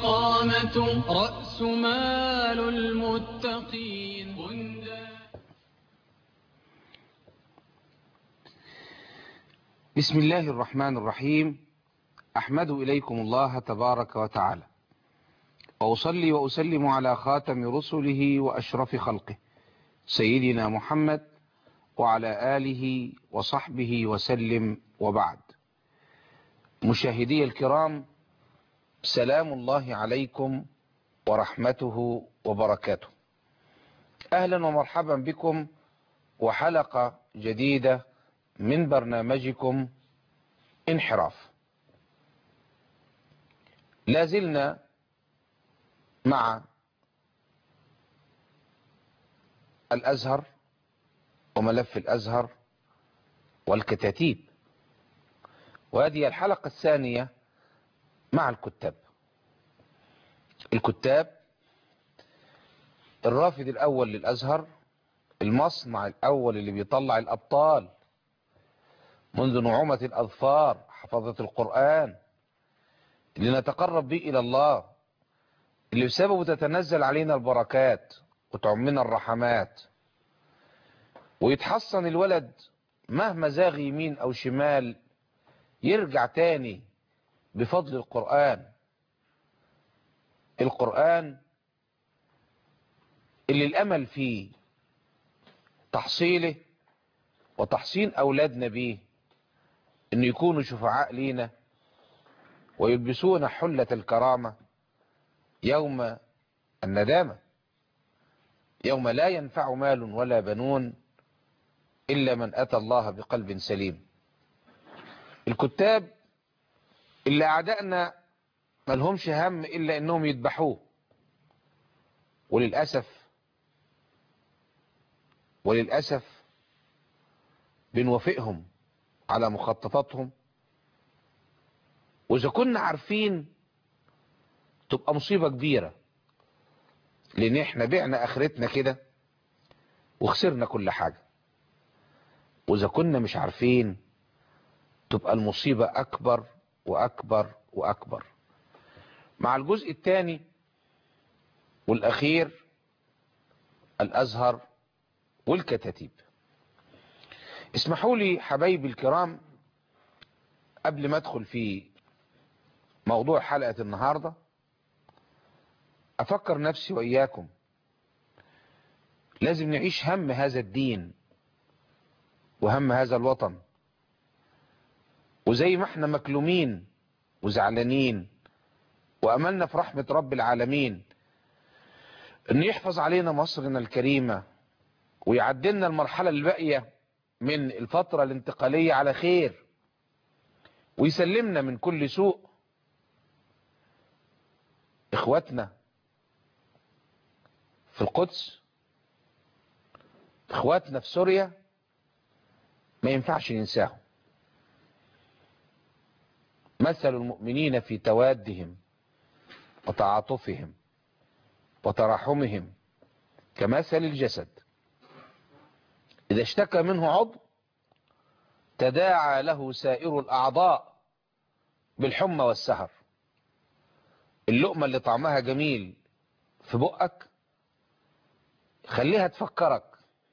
الاستقامة رأس مال المتقين بسم الله الرحمن الرحيم أحمد إليكم الله تبارك وتعالى وأصلي وأسلم على خاتم رسله وأشرف خلقه سيدنا محمد وعلى آله وصحبه وسلم وبعد مشاهدي الكرام سلام الله عليكم ورحمته وبركاته أهلا ومرحبا بكم وحلقة جديدة من برنامجكم انحراف لا زلنا مع الأزهر وملف الأزهر والكتاتيب وهذه الحلقة الثانية مع الكتاب الكتاب الرافد الأول للأزهر المصنع الأول اللي بيطلع الأبطال منذ نعومة الأظفار حفظة القرآن اللي نتقرب به إلى الله اللي بسببه تتنزل علينا البركات وتعمنا الرحمات ويتحصن الولد مهما زاغ يمين أو شمال يرجع تاني بفضل القرآن القرآن اللي الأمل فيه تحصيله وتحصين أولادنا بيه أن يكونوا شفعاء لينا ويلبسون حلة الكرامة يوم الندامة يوم لا ينفع مال ولا بنون إلا من أتى الله بقلب سليم الكتاب اللي أعدائنا ملهمش هم إلا أنهم يذبحوه وللأسف وللأسف بنوافقهم على مخططاتهم وإذا كنا عارفين تبقى مصيبة كبيرة لأن احنا بعنا آخرتنا كده وخسرنا كل حاجة وإذا كنا مش عارفين تبقى المصيبة أكبر وأكبر وأكبر مع الجزء الثاني والأخير الأزهر والكتاتيب اسمحوا لي حبايبي الكرام قبل ما ادخل في موضوع حلقة النهاردة افكر نفسي واياكم لازم نعيش هم هذا الدين وهم هذا الوطن وزي ما احنا مكلومين وزعلانين واملنا في رحمة رب العالمين ان يحفظ علينا مصرنا الكريمة ويعدلنا المرحلة الباقية من الفترة الانتقالية على خير ويسلمنا من كل سوء اخواتنا في القدس اخواتنا في سوريا ما ينفعش ننساهم مثل المؤمنين في توادهم وتعاطفهم وتراحمهم كمثل الجسد إذا اشتكى منه عضو تداعى له سائر الأعضاء بالحمى والسهر اللقمة اللي طعمها جميل في بقك خليها تفكرك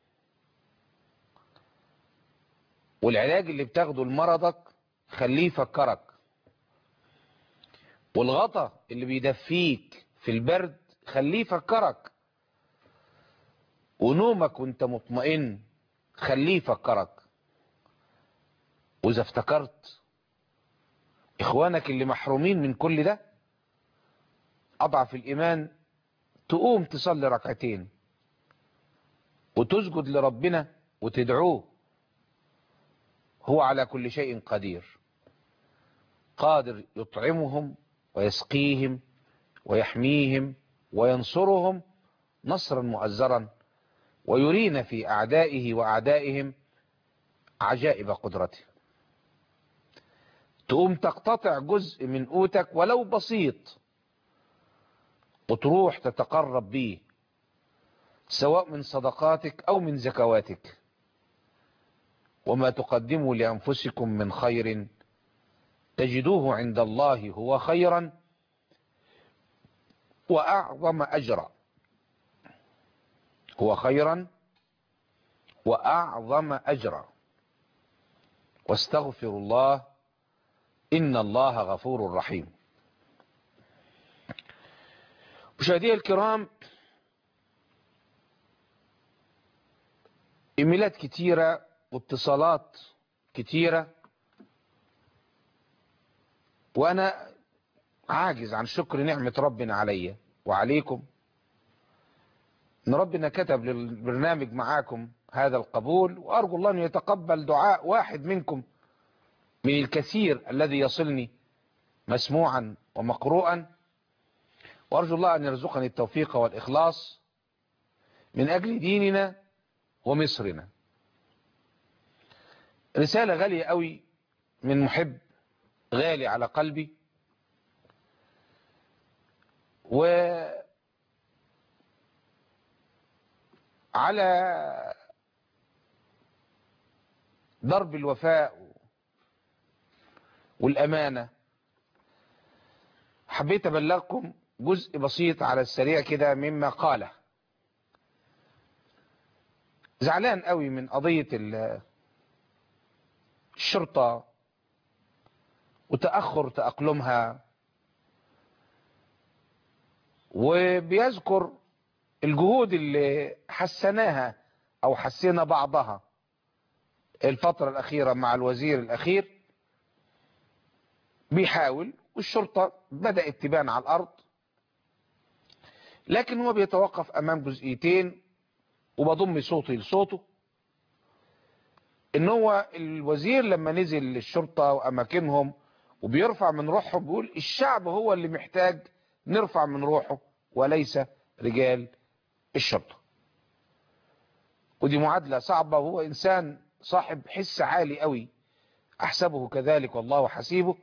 والعلاج اللي بتاخده لمرضك خليه يفكرك والغطا اللي بيدفيك في البرد خليه يفكرك ونومك وانت مطمئن خليه يفكرك واذا افتكرت اخوانك اللي محرومين من كل ده اضعف الايمان تقوم تصلي ركعتين وتسجد لربنا وتدعوه هو على كل شيء قدير قادر يطعمهم ويسقيهم ويحميهم وينصرهم نصرا مؤزرا ويرينا في أعدائه وأعدائهم عجائب قدرته تقوم تقتطع جزء من قوتك ولو بسيط وتروح تتقرب به سواء من صدقاتك أو من زكواتك وما تقدموا لأنفسكم من خير تجدوه عند الله هو خيرا وأعظم أجرا هو خيرا وأعظم أجرا واستغفر الله إن الله غفور رحيم مشاهدي الكرام إيميلات كتيرة واتصالات كتيرة وأنا عاجز عن شكر نعمة ربنا عليا وعليكم ان ربنا كتب للبرنامج معاكم هذا القبول وارجو الله ان يتقبل دعاء واحد منكم من الكثير الذي يصلني مسموعا ومقروءا وارجو الله ان يرزقني التوفيق والاخلاص من اجل ديننا ومصرنا رسالة غالية قوي من محب غالي على قلبي و على ضرب الوفاء والأمانة حبيت أبلغكم جزء بسيط على السريع كده مما قاله زعلان قوي من قضية الشرطة وتأخر تأقلمها وبيذكر الجهود اللي حسناها او حسينا بعضها الفترة الاخيرة مع الوزير الاخير بيحاول والشرطة بدأت تبان على الارض لكن هو بيتوقف امام جزئيتين وبضم صوتي لصوته ان هو الوزير لما نزل الشرطة واماكنهم وبيرفع من روحهم بيقول الشعب هو اللي محتاج نرفع من روحه وليس رجال الشرطة ودي معادلة صعبة وهو إنسان صاحب حس عالي قوي أحسبه كذلك والله حسيبه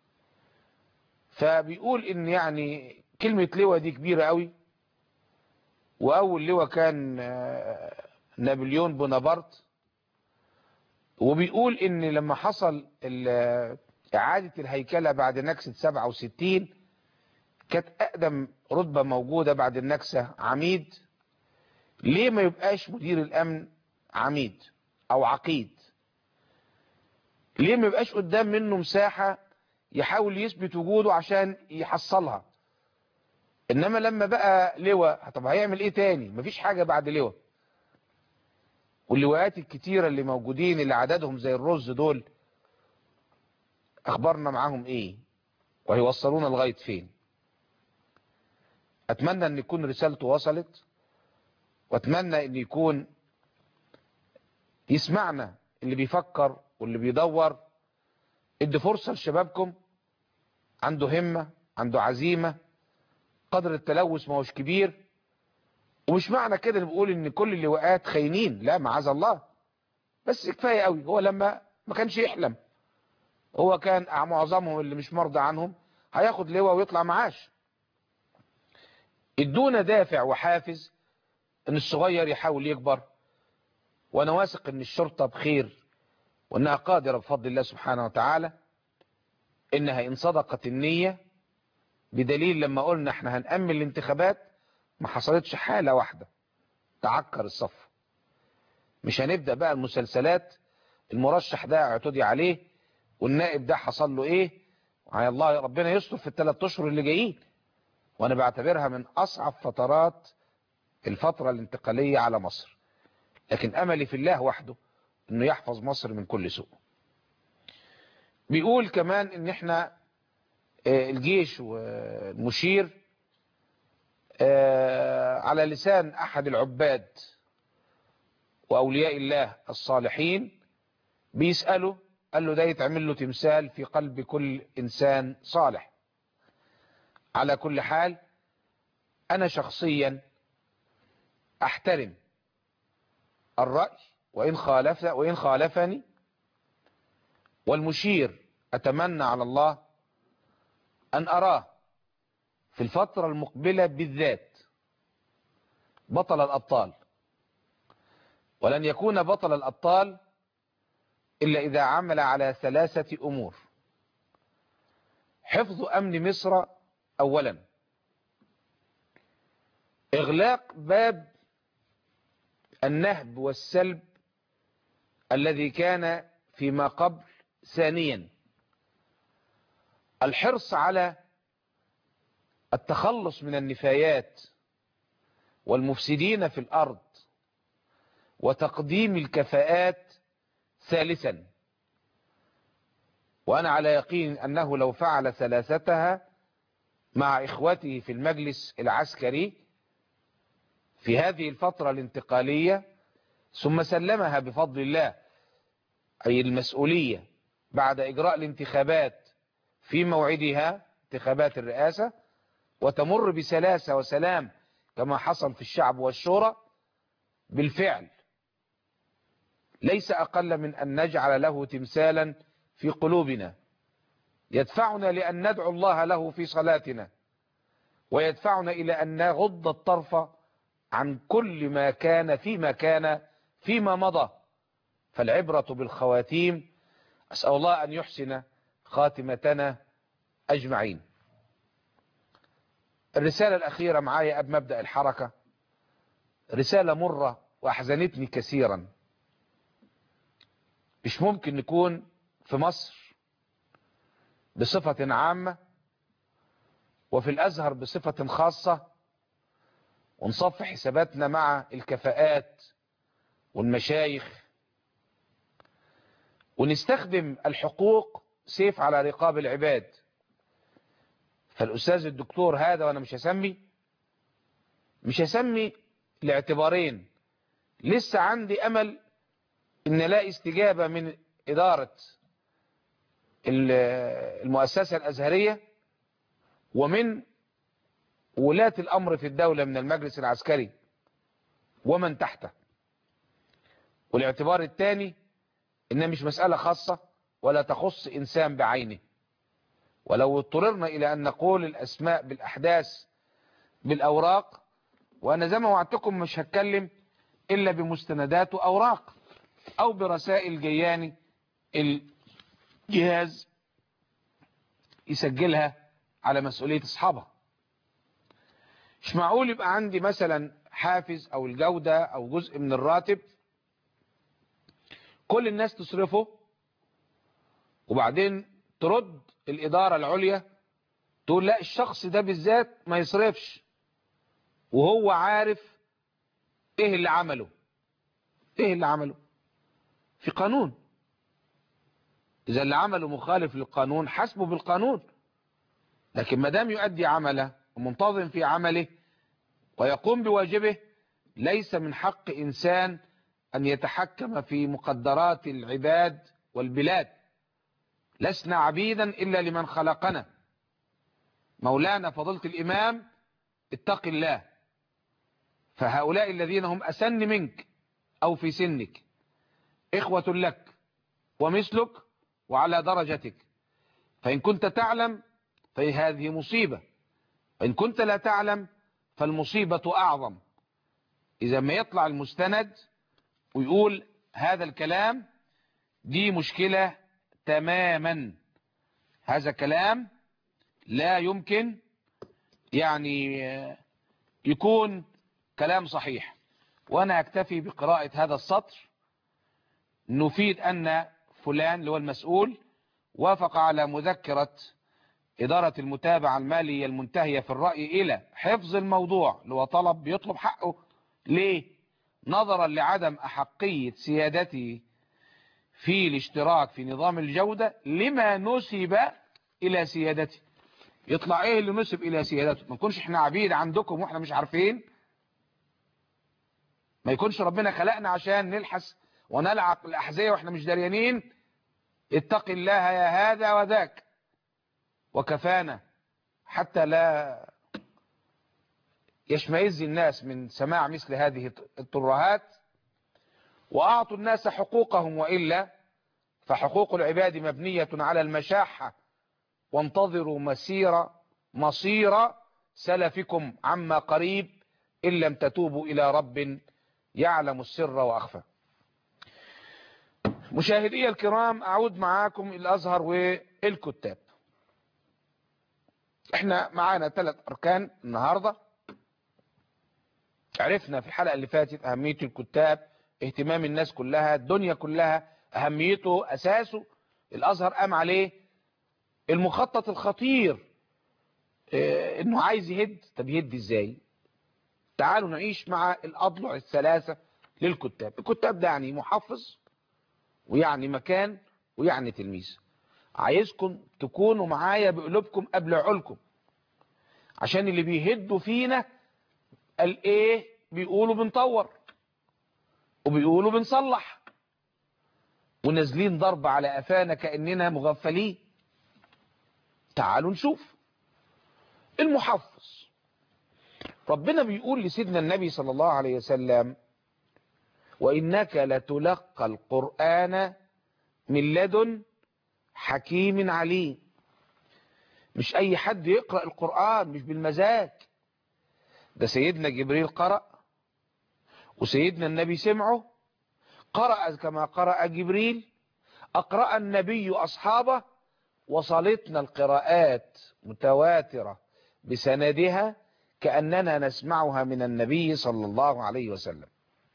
فبيقول إن يعني كلمة لواء دي كبيرة قوي وأول لواء كان نابليون بونابرت وبيقول إن لما حصل إعادة الهيكلة بعد نكسة 67 كانت أقدم رتبة موجودة بعد النكسة عميد ليه ما يبقاش مدير الامن عميد او عقيد ليه ما يبقاش قدام منه مساحة يحاول يثبت وجوده عشان يحصلها انما لما بقى لواء طب هيعمل ايه تاني مفيش حاجة بعد لواء واللواءات الكتيرة اللي موجودين اللي عددهم زي الرز دول اخبارنا معاهم ايه وهيوصلونا لغاية فين اتمنى ان يكون رسالته وصلت واتمنى ان يكون يسمعنا اللي بيفكر واللي بيدور ادي فرصة لشبابكم عنده همة عنده عزيمة قدر التلوث ما هوش كبير ومش معنى كده نقول ان كل اللواءات خاينين لا معاذ الله بس كفاية قوي هو لما ما كانش يحلم هو كان معظمهم اللي مش مرضى عنهم هياخد لواء ويطلع معاش ادونا دافع وحافز ان الصغير يحاول يكبر وانا واثق ان الشرطة بخير وانها قادرة بفضل الله سبحانه وتعالى انها ان صدقت النية بدليل لما قلنا احنا هنأمن الانتخابات ما حصلتش حالة واحدة تعكر الصف مش هنبدأ بقى المسلسلات المرشح ده اعتدي عليه والنائب ده حصل له ايه وعلى الله ربنا يستر في الثلاث اشهر اللي جايين وانا بعتبرها من اصعب فترات الفترة الانتقالية على مصر لكن املي في الله وحده انه يحفظ مصر من كل سوء بيقول كمان ان احنا الجيش والمشير على لسان احد العباد واولياء الله الصالحين بيسأله قال له ده يتعمل له تمثال في قلب كل انسان صالح على كل حال انا شخصيا احترم الرأي وإن خالف وإن خالفني والمشير أتمنى على الله أن أراه في الفترة المقبلة بالذات بطل الأبطال ولن يكون بطل الأبطال إلا إذا عمل على ثلاثة أمور حفظ أمن مصر أولا إغلاق باب النهب والسلب الذي كان فيما قبل ثانيا الحرص على التخلص من النفايات والمفسدين في الأرض وتقديم الكفاءات ثالثا وأنا على يقين أنه لو فعل ثلاثتها مع إخوته في المجلس العسكري في هذه الفترة الانتقالية ثم سلمها بفضل الله أي المسؤولية بعد إجراء الانتخابات في موعدها انتخابات الرئاسة وتمر بسلاسة وسلام كما حصل في الشعب والشورى بالفعل ليس أقل من أن نجعل له تمثالا في قلوبنا يدفعنا لأن ندعو الله له في صلاتنا ويدفعنا إلى أن نغض الطرف عن كل ما كان فيما كان فيما مضى فالعبرة بالخواتيم أسأل الله أن يحسن خاتمتنا أجمعين الرسالة الأخيرة معايا قبل مبدأ الحركة رسالة مرة وأحزنتني كثيرا مش ممكن نكون في مصر بصفة عامة وفي الأزهر بصفة خاصة ونصف حساباتنا مع الكفاءات والمشايخ ونستخدم الحقوق سيف على رقاب العباد فالأستاذ الدكتور هذا وأنا مش هسمي مش هسمي لاعتبارين لسه عندي أمل إن لا استجابة من إدارة المؤسسة الأزهرية ومن ولاة الأمر في الدولة من المجلس العسكري ومن تحته والاعتبار الثاني إنها مش مسألة خاصة ولا تخص إنسان بعينه ولو اضطررنا إلى أن نقول الأسماء بالأحداث بالأوراق وأنا زي ما وعدتكم مش هتكلم إلا بمستندات وأوراق أو برسائل جياني الجهاز يسجلها على مسؤولية أصحابها مش معقول يبقى عندي مثلا حافز أو الجودة أو جزء من الراتب كل الناس تصرفه وبعدين ترد الإدارة العليا تقول لا الشخص ده بالذات ما يصرفش وهو عارف ايه اللي عمله ايه اللي عمله في قانون اذا اللي عمله مخالف للقانون حسبه بالقانون لكن ما دام يؤدي عمله ومنتظم في عمله ويقوم بواجبه ليس من حق انسان ان يتحكم في مقدرات العباد والبلاد لسنا عبيدا الا لمن خلقنا مولانا فضيلة الامام اتق الله فهؤلاء الذين هم اسن منك او في سنك اخوة لك ومثلك وعلى درجتك فان كنت تعلم فهذه مصيبة وان كنت لا تعلم فالمصيبة اعظم اذا ما يطلع المستند ويقول هذا الكلام دي مشكلة تماما هذا كلام لا يمكن يعني يكون كلام صحيح وانا اكتفي بقراءة هذا السطر نفيد ان فلان اللي هو المسؤول وافق على مذكرة ادارة المتابعة المالية المنتهية في الرأي الى حفظ الموضوع اللي هو طلب بيطلب حقه ليه نظرا لعدم احقية سيادته في الاشتراك في نظام الجودة لما نسب الى سيادته يطلع ايه اللي نسب الى سيادته ما نكونش احنا عبيد عندكم واحنا مش عارفين ما يكونش ربنا خلقنا عشان نلحس ونلعق الاحذية واحنا مش دريانين اتق الله يا هذا وذاك وكفانا حتى لا يشمئز الناس من سماع مثل هذه الترهات وأعطوا الناس حقوقهم وإلا فحقوق العباد مبنية على المشاحة وانتظروا مسير مصير سلفكم عما قريب إن لم تتوبوا إلى رب يعلم السر وأخفى مشاهدي الكرام أعود معاكم الأزهر والكتاب احنا معانا ثلاث أركان النهاردة عرفنا في الحلقة اللي فاتت أهمية الكتاب اهتمام الناس كلها الدنيا كلها أهميته أساسه الأزهر قام عليه المخطط الخطير اه انه عايز يهد طب يهد ازاي تعالوا نعيش مع الأضلع الثلاثة للكتاب الكتاب ده يعني محفظ ويعني مكان ويعني تلميذ عايزكم تكونوا معايا بقلوبكم قبل عقولكم عشان اللي بيهدوا فينا قال ايه بيقولوا بنطور وبيقولوا بنصلح ونازلين ضرب على قفانا كأننا مغفلين تعالوا نشوف المحفظ ربنا بيقول لسيدنا النبي صلى الله عليه وسلم وإنك لتلقى القرآن من لدن حكيم عليم مش أي حد يقرأ القرآن مش بالمزاج ده سيدنا جبريل قرأ وسيدنا النبي سمعه قرأ كما قرأ جبريل أقرأ النبي أصحابه وصلتنا القراءات متواترة بسندها كأننا نسمعها من النبي صلى الله عليه وسلم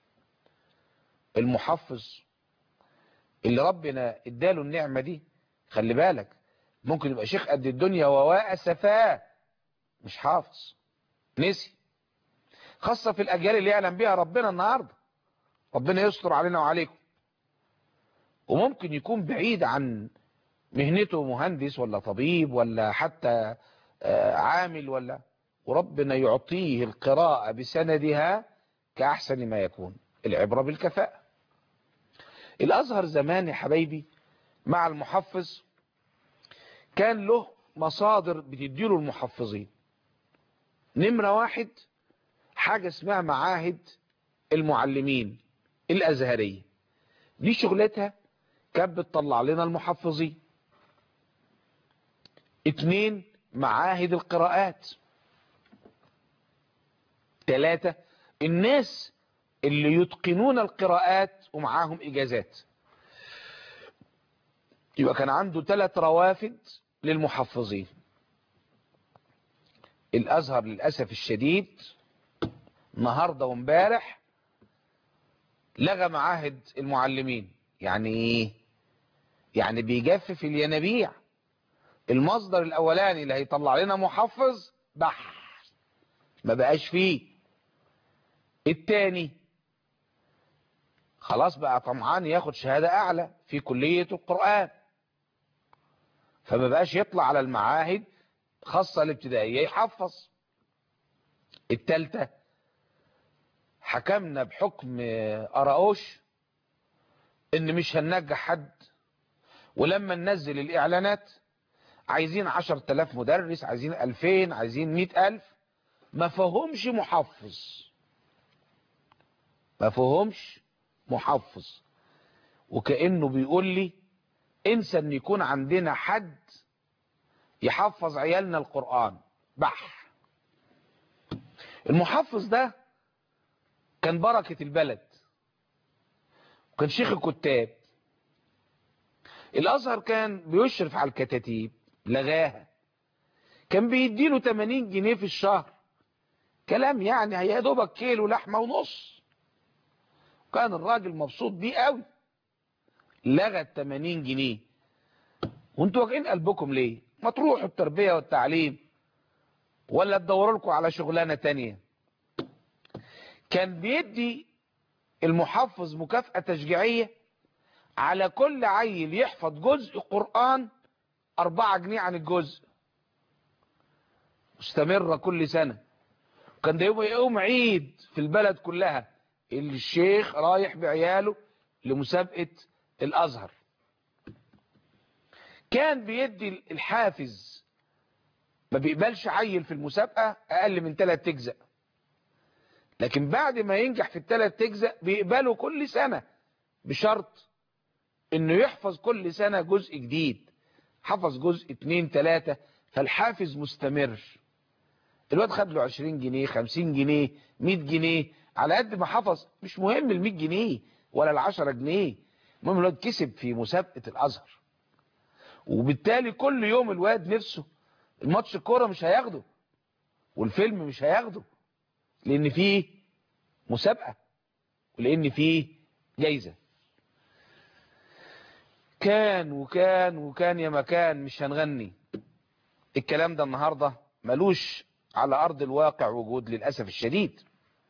المحفظ اللي ربنا اداله النعمة دي خلي بالك ممكن يبقى شيخ قد الدنيا وواء سفاه مش حافظ نسي خاصة في الأجيال اللي يعلم بها ربنا النهاردة ربنا يستر علينا وعليكم وممكن يكون بعيد عن مهنته مهندس ولا طبيب ولا حتى عامل ولا وربنا يعطيه القراءة بسندها كأحسن ما يكون العبرة بالكفاءة الأزهر زمان يا حبايبي مع المحفظ كان له مصادر بتديله المحفظين نمرة واحد حاجة اسمها معاهد المعلمين الأزهرية دي شغلتها كانت بتطلع لنا المحفظين اتنين معاهد القراءات تلاتة الناس اللي يتقنون القراءات ومعاهم إجازات يبقى كان عنده ثلاث روافد للمحفظين الأزهر للأسف الشديد النهاردة وامبارح لغى معاهد المعلمين يعني ايه يعني بيجفف الينابيع المصدر الاولاني اللي هيطلع لنا محفظ بح ما بقاش فيه التاني خلاص بقى طمعان ياخد شهادة اعلى في كلية القرآن فما بقاش يطلع على المعاهد خاصة الابتدائية يحفظ التالتة حكمنا بحكم أراوش ان مش هننجح حد ولما ننزل الاعلانات عايزين عشر تلاف مدرس عايزين الفين عايزين مئة الف ما فهمش محفظ ما فهمش محفظ وكأنه بيقول لي انسى ان يكون عندنا حد يحفظ عيالنا القرآن بح المحفظ ده كان بركة البلد وكان شيخ الكتاب الازهر كان بيشرف على الكتاتيب لغاها كان بيديله 80 جنيه في الشهر كلام يعني هي دوبك كيلو لحمه ونص كان الراجل مبسوط بيه قوي لغى ال 80 جنيه وانتوا واجعين قلبكم ليه ما تروحوا التربيه والتعليم ولا تدوروا لكم على شغلانه تانية كان بيدي المحفظ مكافأة تشجيعية على كل عيل يحفظ جزء قرآن أربعة جنيه عن الجزء مستمرة كل سنة كان ده يوم يوم عيد في البلد كلها الشيخ رايح بعياله لمسابقة الأزهر كان بيدي الحافز ما بيقبلش عيل في المسابقة أقل من ثلاث تجزأ لكن بعد ما ينجح في الثلاث تجزأ بيقبله كل سنة بشرط انه يحفظ كل سنة جزء جديد حفظ جزء اتنين تلاتة فالحافز مستمر الواد خد له 20 جنيه 50 جنيه 100 جنيه على قد ما حفظ مش مهم ال 100 جنيه ولا ال 10 جنيه المهم الواد كسب في مسابقة الازهر وبالتالي كل يوم الواد نفسه الماتش الكوره مش هياخده والفيلم مش هياخده لان فيه مسابقة ولان فيه جايزة كان وكان وكان يا مكان مش هنغني الكلام ده النهاردة ملوش على ارض الواقع وجود للأسف الشديد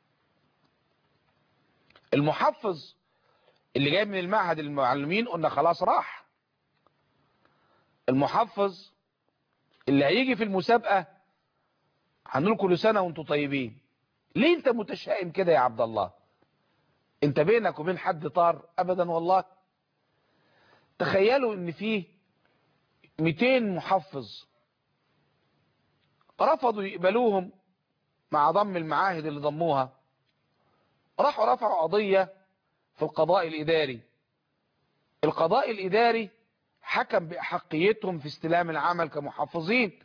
المحفظ اللي جاي من المعهد المعلمين قلنا خلاص راح المحفظ اللي هيجي في المسابقة هنقول كل سنة وانتم طيبين ليه انت متشائم كده يا عبد الله انت بينك وبين حد طار ابدا والله تخيلوا ان فيه 200 محفظ رفضوا يقبلوهم مع ضم المعاهد اللي ضموها راحوا رفعوا قضية في القضاء الإداري القضاء الإداري حكم بأحقيتهم في استلام العمل كمحفظين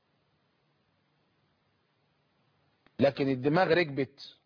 لكن الدماغ ركبت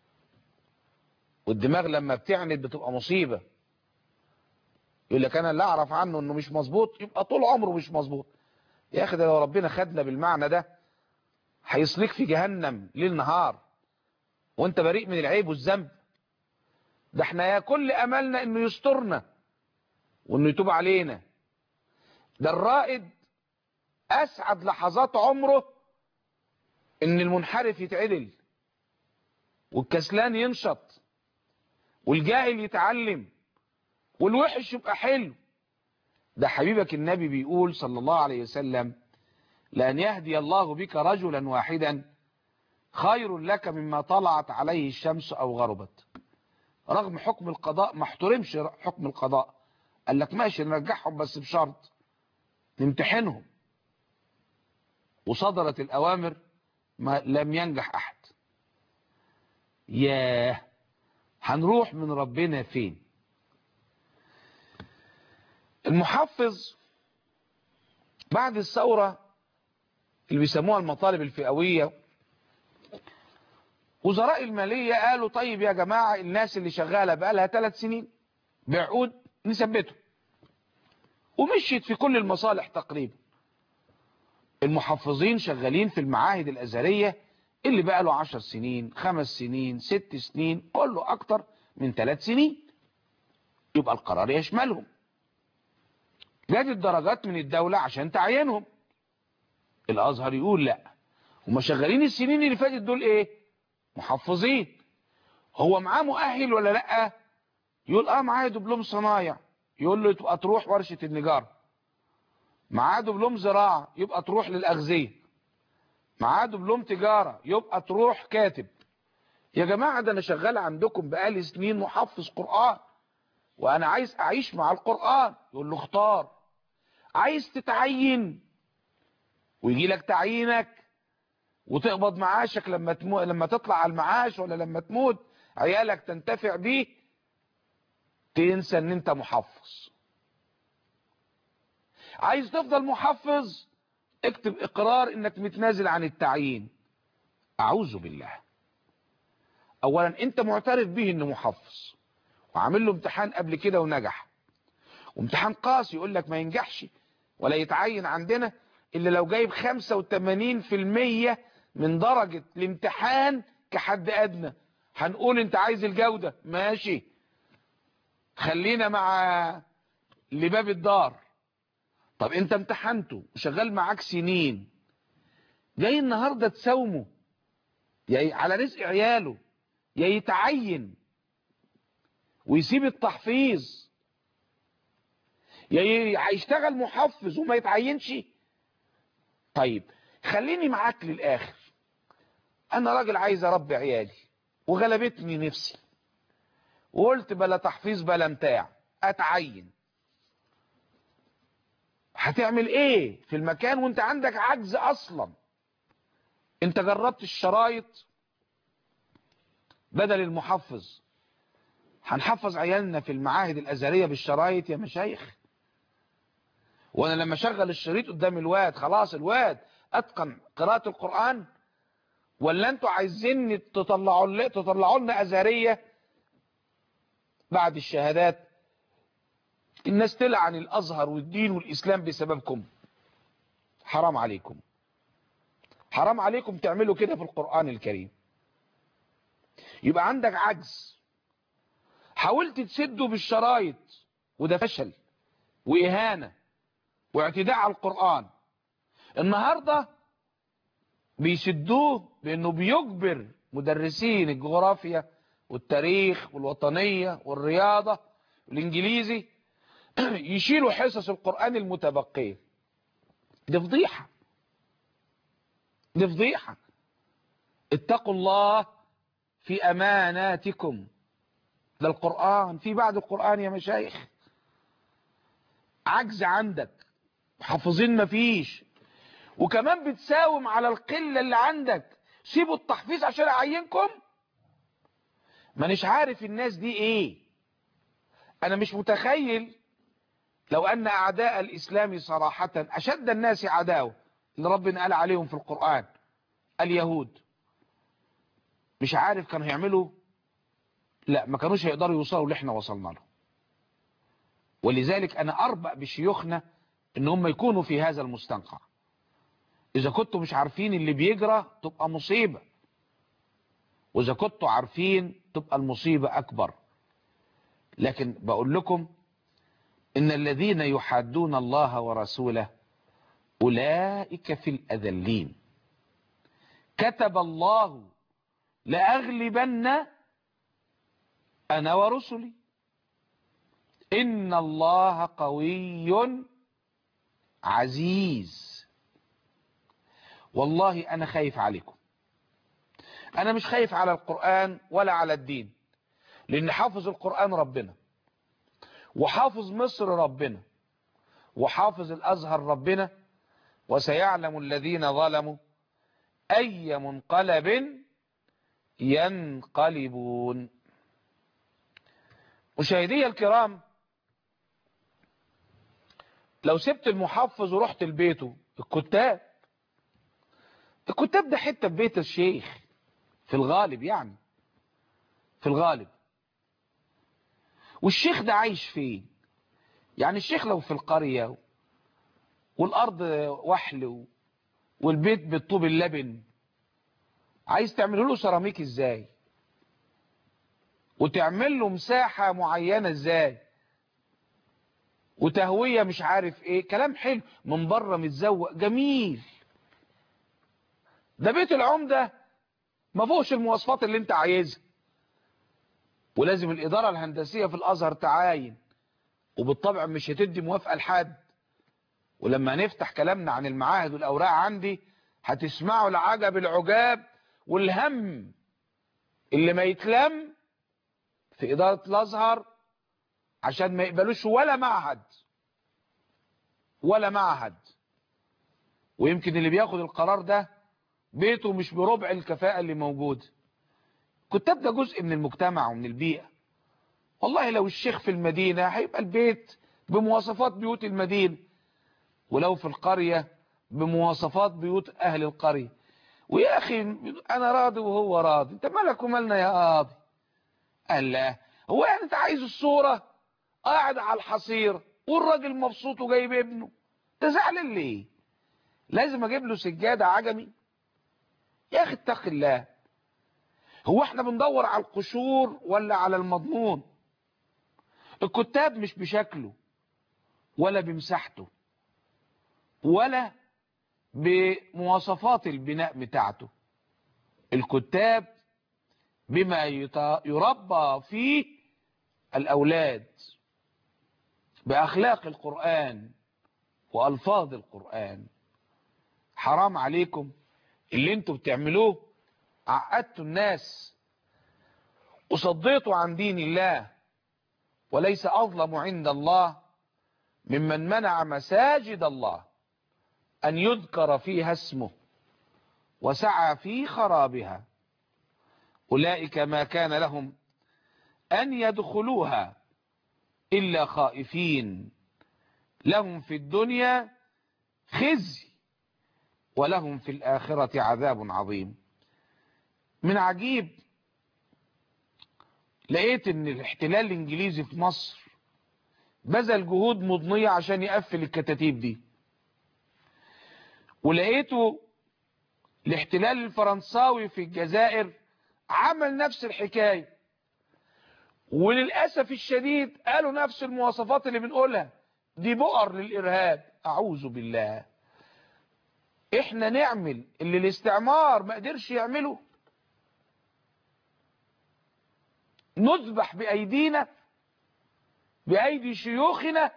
والدماغ لما بتعند بتبقى مصيبة يقول لك انا اللي اعرف عنه انه مش مظبوط يبقى طول عمره مش مظبوط يا اخي ده لو ربنا خدنا بالمعنى ده هيصليك في جهنم ليل نهار وانت بريء من العيب والذنب ده احنا يا كل املنا انه يسترنا وانه يتوب علينا ده الرائد اسعد لحظات عمره ان المنحرف يتعدل والكسلان ينشط والجاهل يتعلم والوحش يبقى حلو ده حبيبك النبي بيقول صلى الله عليه وسلم لأن يهدي الله بك رجلا واحدا خير لك مما طلعت عليه الشمس أو غربت رغم حكم القضاء ما احترمش حكم القضاء قال لك ماشي نرجعهم بس بشرط نمتحنهم وصدرت الأوامر ما لم ينجح أحد ياه هنروح من ربنا فين المحفظ بعد الثورة اللي بيسموها المطالب الفئوية وزراء المالية قالوا طيب يا جماعة الناس اللي شغالة بقالها ثلاث سنين بعقود نثبته ومشيت في كل المصالح تقريبا المحفظين شغالين في المعاهد الأزهرية اللي بقى له عشر سنين خمس سنين ست سنين كله أكتر من ثلاث سنين يبقى القرار يشملهم جات الدرجات من الدولة عشان تعينهم الأزهر يقول لا هم شغالين السنين اللي فاتت دول ايه محفظين هو معاه مؤهل ولا لا يقول اه معايا دبلوم صنايع يقول له تبقى تروح ورشة النجارة معاه دبلوم زراعة يبقى تروح للأغذية معاه دبلوم تجارة يبقى تروح كاتب يا جماعة ده انا شغال عندكم بقالي سنين محفظ قرآن وانا عايز اعيش مع القرآن يقول له اختار عايز تتعين ويجي لك تعيينك وتقبض معاشك لما تمو... لما تطلع على المعاش ولا لما تموت عيالك تنتفع بيه تنسى ان انت محفظ عايز تفضل محفظ اكتب اقرار انك متنازل عن التعيين اعوذ بالله اولا انت معترف به انه محفظ وعامل له امتحان قبل كده ونجح وامتحان قاسي يقول لك ما ينجحش ولا يتعين عندنا الا لو جايب 85% من درجة الامتحان كحد ادنى هنقول انت عايز الجودة ماشي خلينا مع لباب الدار طب انت امتحنته وشغال معاك سنين جاي النهاردة تساومه يا على رزق عياله يا يتعين ويسيب التحفيظ يا هيشتغل محفظ وما يتعينش طيب خليني معاك للاخر انا راجل عايز اربي عيالي وغلبتني نفسي وقلت بلا تحفيظ بلا متاع اتعين هتعمل ايه في المكان وانت عندك عجز اصلا انت جربت الشرايط بدل المحفظ هنحفظ عيالنا في المعاهد الازهريه بالشرايط يا مشايخ وانا لما اشغل الشريط قدام الواد خلاص الواد اتقن قراءه القران ولا انتوا عايزين تطلعوا تطلعوا لنا ازهريه بعد الشهادات الناس تلعن الازهر والدين والاسلام بسببكم حرام عليكم حرام عليكم تعملوا كده في القرآن الكريم يبقى عندك عجز حاولت تسده بالشرايط وده فشل وإهانة واعتداء على القرآن النهاردة بيسدوه بأنه بيجبر مدرسين الجغرافيا والتاريخ والوطنية والرياضة والإنجليزي يشيلوا حصص القرآن المتبقية دي فضيحة دي فضيحة اتقوا الله في أماناتكم ده القرآن في بعد القرآن يا مشايخ عجز عندك حافظين مفيش وكمان بتساوم على القلة اللي عندك سيبوا التحفيظ عشان اعينكم مانيش عارف الناس دي ايه انا مش متخيل لو ان اعداء الاسلام صراحة اشد الناس عداوة اللي ربنا قال عليهم في القرآن اليهود مش عارف كانوا هيعملوا لا ما كانوش هيقدروا يوصلوا اللي احنا وصلنا له ولذلك انا اربأ بشيوخنا ان هم يكونوا في هذا المستنقع اذا كنتوا مش عارفين اللي بيجرى تبقى مصيبة واذا كنتوا عارفين تبقى المصيبة اكبر لكن بقول لكم ان الذين يحادون الله ورسوله اولئك في الاذلين كتب الله لاغلبن انا ورسلي ان الله قوي عزيز والله انا خايف عليكم انا مش خايف على القرآن ولا على الدين لان حافظ القرآن ربنا وحافظ مصر ربنا وحافظ الازهر ربنا وسيعلم الذين ظلموا اي منقلب ينقلبون مشاهدي الكرام لو سبت المحفظ ورحت لبيته الكتاب الكتاب ده حتة في بيت الشيخ في الغالب يعني في الغالب والشيخ ده عايش فين يعني الشيخ لو في القرية والأرض وحل والبيت بالطوب اللبن عايز تعمله له سيراميك ازاي وتعمل له مساحة معينة ازاي وتهوية مش عارف ايه كلام حلو من بره متزوق جميل ده بيت العمدة ما فوقش المواصفات اللي انت عايزها ولازم الإدارة الهندسية في الأزهر تعاين وبالطبع مش هتدي موافقة لحد ولما نفتح كلامنا عن المعاهد والأوراق عندي هتسمعوا العجب العجاب والهم اللي ما يتلم في إدارة الأزهر عشان ما يقبلوش ولا معهد ولا معهد ويمكن اللي بياخد القرار ده بيته مش بربع الكفاءة اللي موجود كتاب ده جزء من المجتمع ومن البيئة والله لو الشيخ في المدينة هيبقى البيت بمواصفات بيوت المدينة ولو في القرية بمواصفات بيوت أهل القرية ويا أخي أنا راضي وهو راضي أنت مالك ومالنا يا قاضي قال لا هو يعني أنت عايز الصورة قاعد على الحصير والراجل مبسوط وجايب ابنه تزعل ليه لازم اجيب له سجادة عجمي يا اخي اتق الله هو احنا بندور على القشور ولا على المضمون الكتاب مش بشكله ولا بمساحته ولا بمواصفات البناء بتاعته الكتاب بما يربى فيه الأولاد بأخلاق القرآن وألفاظ القرآن حرام عليكم اللي انتوا بتعملوه عقدتوا الناس وصديتوا عن دين الله وليس أظلم عند الله ممن منع مساجد الله أن يذكر فيها اسمه وسعى في خرابها أولئك ما كان لهم أن يدخلوها إلا خائفين لهم في الدنيا خزي ولهم في الآخرة عذاب عظيم من عجيب لقيت ان الاحتلال الانجليزي في مصر بذل جهود مضنية عشان يقفل الكتاتيب دي ولقيته الاحتلال الفرنساوي في الجزائر عمل نفس الحكاية وللأسف الشديد قالوا نفس المواصفات اللي بنقولها دي بؤر للإرهاب أعوذ بالله احنا نعمل اللي الاستعمار ما قدرش يعمله نذبح بأيدينا بأيدي شيوخنا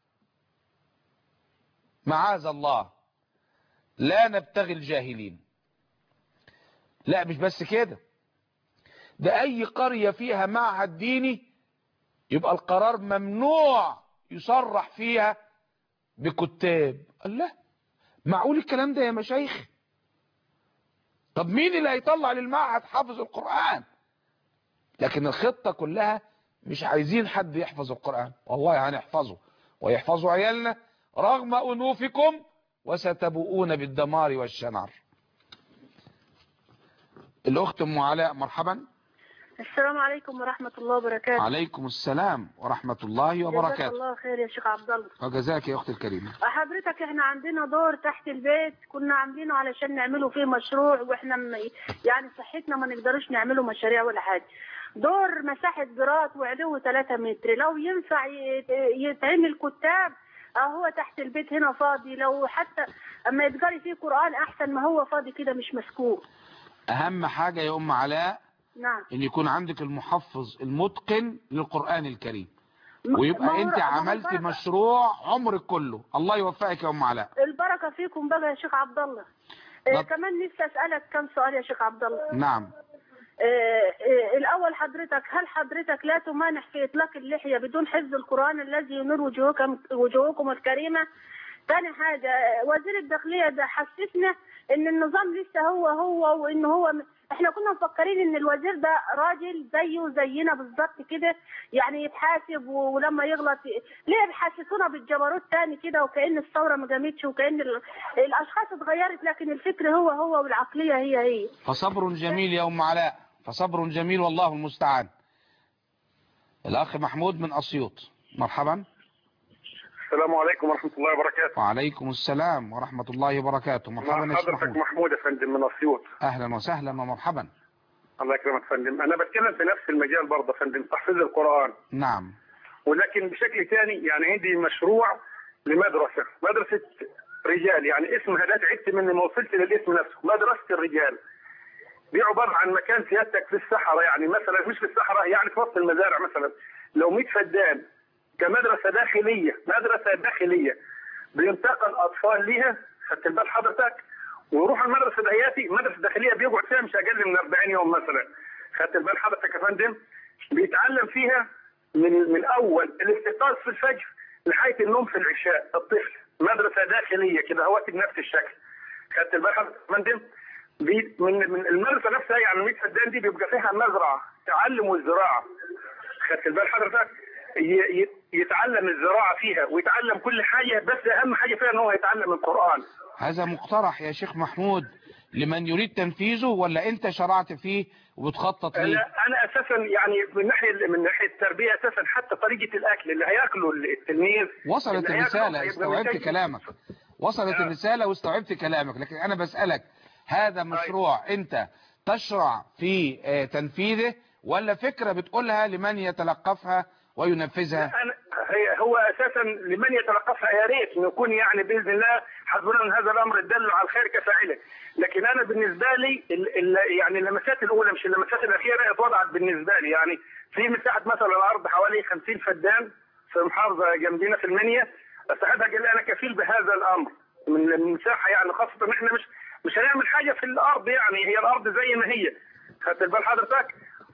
معاذ الله لا نبتغي الجاهلين لا مش بس كده ده أي قرية فيها معهد ديني يبقى القرار ممنوع يصرح فيها بكتاب الله معقول الكلام ده يا مشايخ طب مين اللي هيطلع للمعهد حافظ القرآن لكن الخطة كلها مش عايزين حد يحفظ القرآن والله هنحفظه ويحفظوا عيالنا رغم أنوفكم وستبؤون بالدمار والشنار الأخت أم علاء مرحبا السلام عليكم ورحمة الله وبركاته عليكم السلام ورحمة الله جزاك وبركاته الله خير يا شيخ عبد الله وجزاك يا أختي الكريمة حضرتك احنا عندنا دور تحت البيت كنا عاملينه علشان نعملوا فيه مشروع واحنا م... يعني صحتنا ما نقدرش نعمله مشاريع ولا حاجة دور مساحة جرات وعلوه 3 متر لو ينفع ي- يتعمل كتاب اهو تحت البيت هنا فاضي لو حتى اما يتقري فيه قرآن احسن ما هو فاضي كده مش مسكوب أهم حاجة يا أم علاء نعم ان يكون عندك المحفظ المتقن للقرآن الكريم ما هو- ويبقى انت ما هو عملت البركة- مشروع عمرك كله الله يوفقك يا ام علاء البركة فيكم بقى يا شيخ عبد الله آه، نعم. كمان نفسي اسألك كم سؤال يا شيخ عبد الله نعم آه، آه، الأول حضرتك هل حضرتك لا تمانح في إطلاق اللحية بدون حفظ القرآن الذي ينور وجوهكم وجوهكم الكريمة؟ ثاني حاجة آه، وزير الداخلية ده حسسنا إن النظام لسه هو هو وإن هو م- إحنا كنا مفكرين إن الوزير ده راجل زيه زينا بالظبط كده يعني يتحاسب و- ولما يغلط ي- ليه بيحسسونا بالجبروت تاني كده وكأن الثورة ما قامتش وكأن ال- الأشخاص اتغيرت لكن الفكر هو هو والعقلية هي هي. فصبر جميل يا ام علاء فصبر جميل والله المستعان الاخ محمود من اسيوط مرحبا السلام عليكم ورحمة الله وبركاته وعليكم السلام ورحمة الله وبركاته مرحبا مع يا شيخ حضرتك محمود محمود يا فندم من أسيوط اهلا وسهلا ومرحبا الله يكرمك يا فندم أنا بتكلم في نفس المجال برضه يا فندم تحفيظ القرآن نعم ولكن بشكل ثاني يعني عندي مشروع لمدرسة مدرسة رجال يعني اسمها ده تعبت مني ما وصلت للاسم نفسه مدرسة الرجال دي عبارة عن مكان سيادتك في الصحراء يعني مثلا مش في الصحراء يعني في وسط المزارع مثلا لو 100 فدان كمدرسة داخلية مدرسة داخلية بينتقل أطفال ليها خدت بال حضرتك ويروحوا المدرسة دهياتي مدرسة داخلية بيقعد فيها مش أقل من 40 يوم مثلا خدت بال حضرتك يا فندم بيتعلم فيها من من أول الاستيقاظ في الفجر لحد النوم في العشاء الطفل مدرسة داخلية كده هو بنفس الشكل خدت بال حضرتك يا فندم بي- من من المدرسة نفسها يعني 100 فدان دي بيبقى فيها مزرعة تعلم الزراعة خدت بال حضرتك ي- ي- يتعلم الزراعة فيها ويتعلم كل حاجة بس أهم حاجة فيها إن هو يتعلم القرآن هذا مقترح يا شيخ محمود لمن يريد تنفيذه ولا انت شرعت فيه وبتخطط ليه انا انا اساسا يعني من ناحيه من ناحيه التربيه اساسا حتى طريقه الاكل اللي هياكله التلميذ وصلت اللي هياكله الرسالة هيبقى استوعبت محتاج- كلامك وصلت آه. الرسالة واستوعبت كلامك لكن أنا بسألك هذا مشروع أنت تشرع في آه، تنفيذه ولا فكرة بتقولها لمن يتلقفها وينفذها أنا هي هو اساسا لمن يتلقفها يا ريت نكون يعني باذن الله حسبنا ان هذا الامر الدل على الخير كفاعله لكن انا بالنسبه لي ال ال يعني اللمسات الاولى مش اللمسات الاخيره اتوضعت بالنسبه لي يعني في مساحه مثلا الارض حوالي 50 فدان في محافظه جنبينا في المنيا صاحبها قال لي انا كفيل بهذا الامر من المساحه يعني خاصه ان احنا مش مش هنعمل حاجه في الارض يعني هي الارض زي ما هي خدت بال حضرتك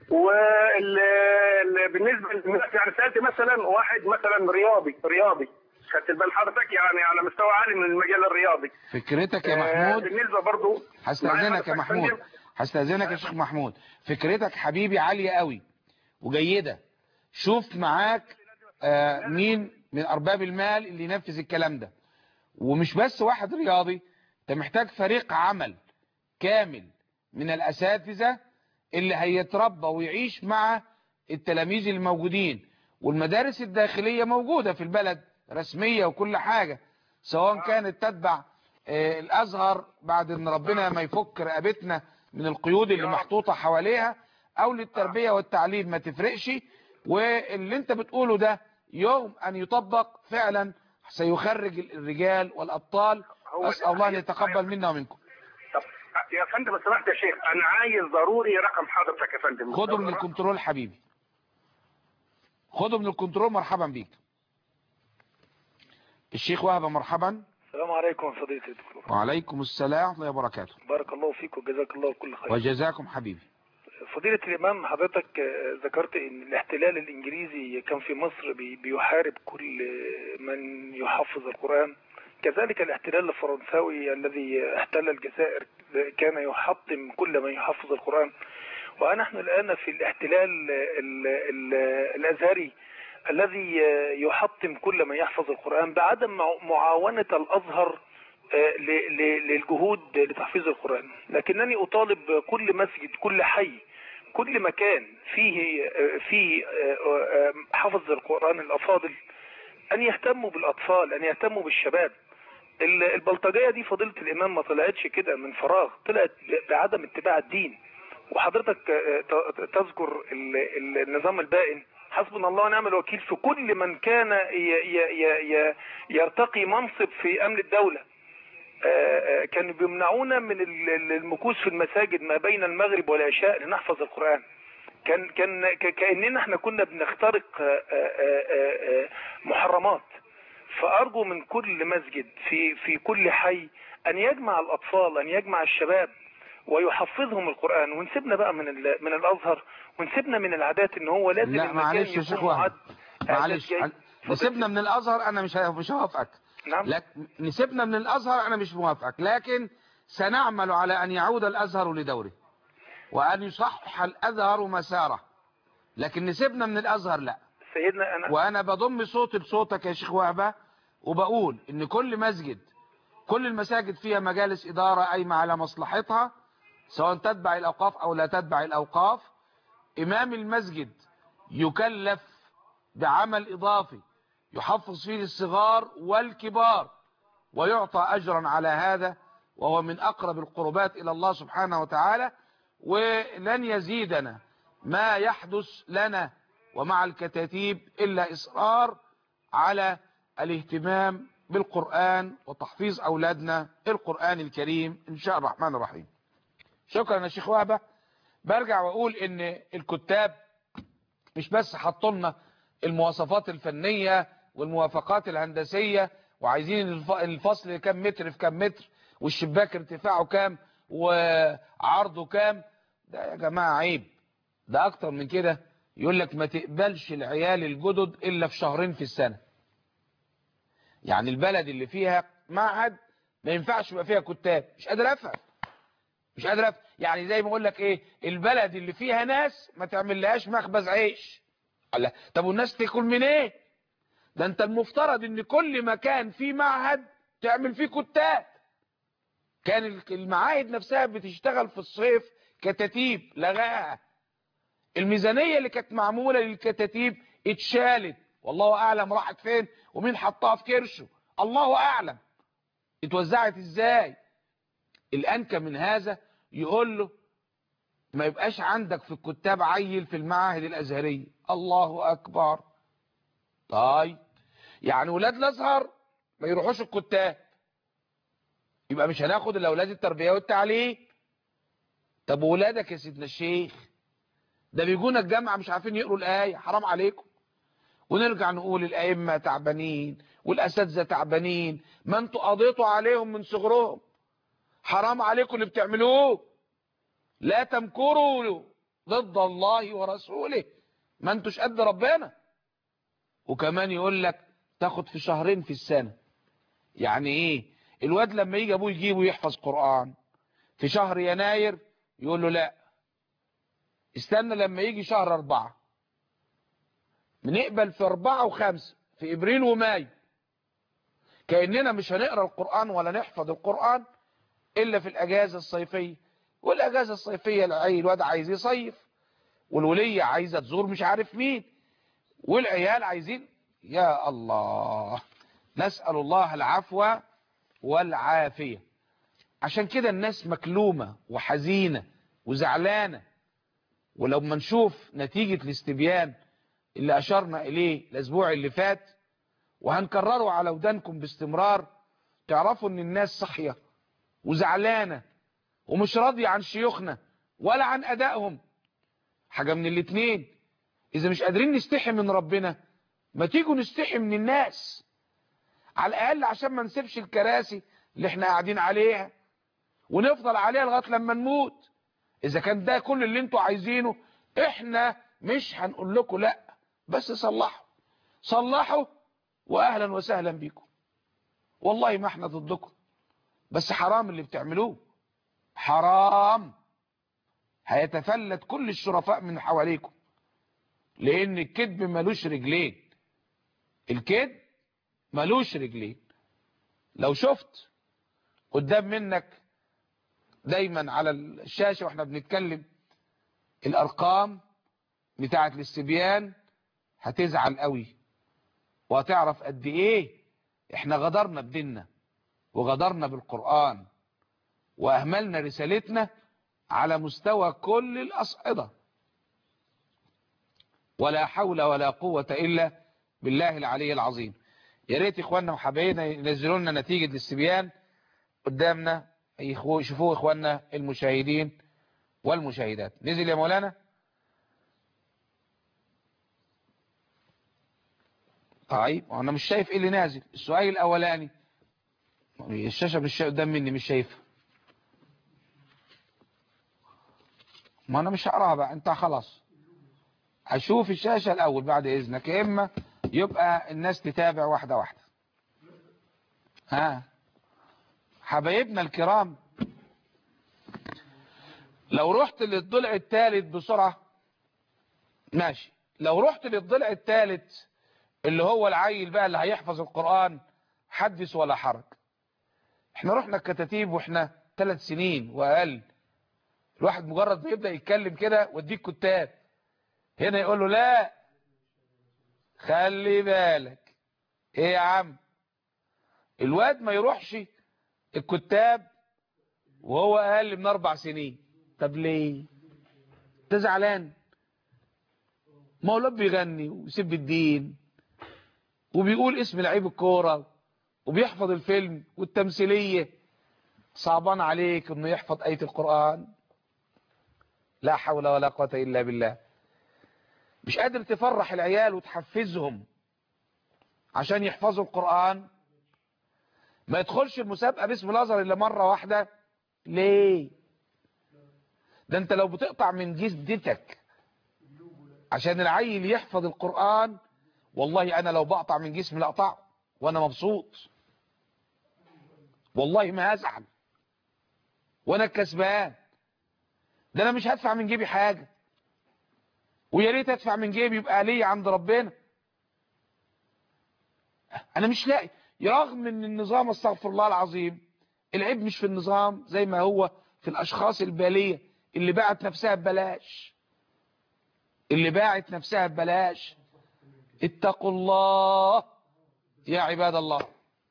وبالنسبه للناس يعني سالت مثلا واحد مثلا رياضي رياضي خدت بال حضرتك يعني على مستوى عالي من المجال الرياضي فكرتك يا آه، محمود بالنسبه برضو هستأذنك يا معايا محمود فندم؟ هستأذنك يا شيخ محمود فكرتك حبيبي عالية قوي وجيدة شوف معاك آه، مين من أرباب المال اللي ينفذ الكلام ده ومش بس واحد رياضي انت محتاج فريق عمل كامل من الأساتذة اللي هيتربى ويعيش مع التلاميذ الموجودين والمدارس الداخلية موجودة في البلد رسمية وكل حاجة سواء كانت تتبع الازهر بعد ان ربنا ما يفك رقبتنا من القيود اللي محطوطة حواليها او للتربية والتعليم ما تفرقش واللي انت بتقوله ده يوم ان يطبق فعلا سيخرج الرجال والابطال هو اسال الله ان يتقبل منا ومنكم طب يا فندم لو سمحت يا شيخ انا عايز ضروري رقم حضرتك يا فندم خده من الكنترول حبيبي خده من الكنترول مرحبا بيك الشيخ وهبه مرحبا السلام عليكم فضيلة الدكتور وعليكم السلام ورحمه الله وبركاته بارك الله فيك وجزاك الله كل خير وجزاكم حبيبي فضيلة الإمام حضرتك آه، ذكرت إن الاحتلال الإنجليزي كان في مصر بي- بيحارب كل آه، من يحفظ القرآن كذلك الاحتلال الفرنساوي الذي احتل الجزائر كان يحطم كل من يحفظ القرآن ونحن الآن في الاحتلال ال- ال- الأزهري الذي آه، يحطم كل من يحفظ القرآن بعدم مع- معاونة الأزهر آه، ل- ل- للجهود لتحفيظ القرآن لكنني أطالب كل مسجد كل حي كل مكان فيه آه، فيه آه، آه، حفظ القرآن الأفاضل أن يهتموا بالأطفال أن يهتموا بالشباب ال- البلطجية دي فضيلة الإمام ما طلعتش كده من فراغ طلعت ب- بعدم اتباع الدين وحضرتك آه، ت- تذكر ال- ال- النظام البائن حسبنا الله ونعم الوكيل في كل من كان ي- ي- ي- ي- يرتقي منصب في أمن الدولة آه، آه، كانوا بيمنعونا من ال- ال- المكوث في المساجد ما بين المغرب والعشاء لنحفظ القرآن كان كان ك- كأننا احنا كنا بنخترق آه، آه، آه، آه، محرمات فأرجو من كل مسجد في في كل حي أن يجمع الأطفال أن يجمع الشباب ويحفظهم القرآن ونسيبنا بقى من ال- من الأزهر ونسيبنا من العادات إن هو لازم لا المكان معلش يا يكون شيخ وهب معد معلش إعداد جيد. نسيبنا من الازهر انا مش مش هوافقك نعم لك نسيبنا من الازهر انا مش موافقك لكن سنعمل على ان يعود الازهر لدوره وان يصحح الازهر مساره لكن نسيبنا من الازهر لا سيدنا أنا وانا بضم صوتي لصوتك يا شيخ وهبه وبقول ان كل مسجد كل المساجد فيها مجالس اداره قايمه على مصلحتها سواء تتبع الاوقاف او لا تتبع الاوقاف امام المسجد يكلف بعمل اضافي يحفظ فيه الصغار والكبار ويعطى اجرا على هذا وهو من اقرب القربات الى الله سبحانه وتعالى ولن يزيدنا ما يحدث لنا ومع الكتاتيب الا اصرار على الاهتمام بالقرآن وتحفيظ اولادنا القرآن الكريم ان شاء الرحمن الرحيم شكرا يا شيخ وهبه برجع واقول ان الكتاب مش بس حطوا لنا المواصفات الفنية والموافقات الهندسية وعايزين الف- الفصل كام متر في كام متر والشباك ارتفاعه كام وعرضه كام ده يا جماعة عيب ده اكتر من كده يقول لك ما تقبلش العيال الجدد الا في شهرين في السنة يعني البلد اللي فيها معهد ما ينفعش يبقى فيها كتاب مش قادر افهم مش قادر افهم يعني زي ما اقول لك ايه البلد اللي فيها ناس ما تعملهاش مخبز عيش الله طب والناس تاكل من ايه ده انت المفترض ان كل مكان فيه معهد تعمل فيه كتاب كان ال- المعاهد نفسها بتشتغل في الصيف كتاتيب لغاها الميزانية اللي كانت معمولة للكتاتيب اتشالت والله اعلم راحت فين ومين حطها في كرشه الله اعلم اتوزعت ازاي الانكى من هذا يقول له ما يبقاش عندك في الكتاب عيل في المعاهد الازهريه الله اكبر طيب يعني ولاد الازهر ما يروحوش الكتاب يبقى مش هناخد الاولاد التربيه والتعليم طب ولادك يا سيدنا الشيخ ده بيجونا الجامعه مش عارفين يقروا الايه حرام عليكم ونرجع نقول الائمه تعبانين والاساتذه تعبانين ما انتوا قضيتوا عليهم من صغرهم حرام عليكم اللي بتعملوه لا تمكروا ضد الله ورسوله ما انتوش قد ربنا وكمان يقول لك تاخد في شهرين في السنة يعني ايه الواد لما يجي ابوه يجيبه يحفظ قرآن في شهر يناير يقول له لا استنى لما يجي شهر اربعة بنقبل في اربعة وخمسة في ابريل ومايو كأننا مش هنقرأ القرآن ولا نحفظ القرآن الا في الاجازة الصيفية والاجازة الصيفية العيل الواد عايز يصيف والولية عايزة تزور مش عارف مين والعيال عايزين يا الله نسأل الله العفو والعافية عشان كده الناس مكلومة وحزينة وزعلانة ولما نشوف نتيجة الاستبيان اللي أشرنا إليه الأسبوع اللي فات وهنكرره على ودانكم باستمرار تعرفوا ان الناس صحية وزعلانة ومش راضية عن شيوخنا ولا عن أدائهم حاجة من الاتنين إذا مش قادرين نستحي من ربنا ما تيجوا نستحي من الناس على الأقل عشان ما نسيبش الكراسي اللي احنا قاعدين عليها ونفضل عليها لغاية لما نموت إذا كان ده كل اللي انتوا عايزينه احنا مش هنقول لكم لا بس صلحوا صلحوا واهلا وسهلا بيكم والله ما احنا ضدكم بس حرام اللي بتعملوه حرام هيتفلت كل الشرفاء من حواليكم لان الكذب ملوش رجلين الكذب ملوش رجلين لو شفت قدام منك دايما على الشاشة واحنا بنتكلم الارقام بتاعة الاستبيان هتزعل قوي وهتعرف قد ايه احنا غدرنا بديننا وغدرنا بالقرآن واهملنا رسالتنا على مستوى كل الاصعدة ولا حول ولا قوة الا بالله العلي العظيم يا ريت اخواننا وحبايبنا ينزلوا لنا نتيجة الاستبيان قدامنا يشوفوه اخواننا المشاهدين والمشاهدات نزل يا مولانا طيب انا مش شايف ايه اللي نازل السؤال الاولاني الشاشة مش قدام مني مش شايفها ما انا مش هقراها بقى انت خلاص هشوف الشاشة الاول بعد اذنك يا اما يبقى الناس تتابع واحدة واحدة ها حبايبنا الكرام لو رحت للضلع الثالث بسرعة ماشي لو رحت للضلع الثالث اللي هو العيل بقى اللي هيحفظ القرآن حدث ولا حرج احنا رحنا الكتاتيب واحنا ثلاث سنين واقل الواحد مجرد ما يبدأ يتكلم كده وديك كتاب هنا يقول له لا خلي بالك ايه يا عم الواد ما يروحش الكتاب وهو اقل من اربع سنين طب ليه ده زعلان ما هو الواد بيغني ويسب الدين وبيقول اسم لعيب الكوره وبيحفظ الفيلم والتمثيليه صعبان عليك انه يحفظ ايه القران لا حول ولا قوه الا بالله مش قادر تفرح العيال وتحفزهم عشان يحفظوا القرآن ما يدخلش المسابقة باسم الأزهر إلا مرة واحدة ليه ده انت لو بتقطع من جسدتك عشان العيل يحفظ القرآن والله أنا لو بقطع من جسمي لأقطع وأنا مبسوط والله ما هزعل وأنا الكسبان ده أنا مش هدفع من جيبي حاجة ويا ريت ادفع من جيبي يبقى ليا عند ربنا انا مش لاقي رغم ان النظام استغفر الله العظيم العيب مش في النظام زي ما هو في الاشخاص الباليه اللي باعت نفسها ببلاش اللي باعت نفسها ببلاش اتقوا الله يا عباد الله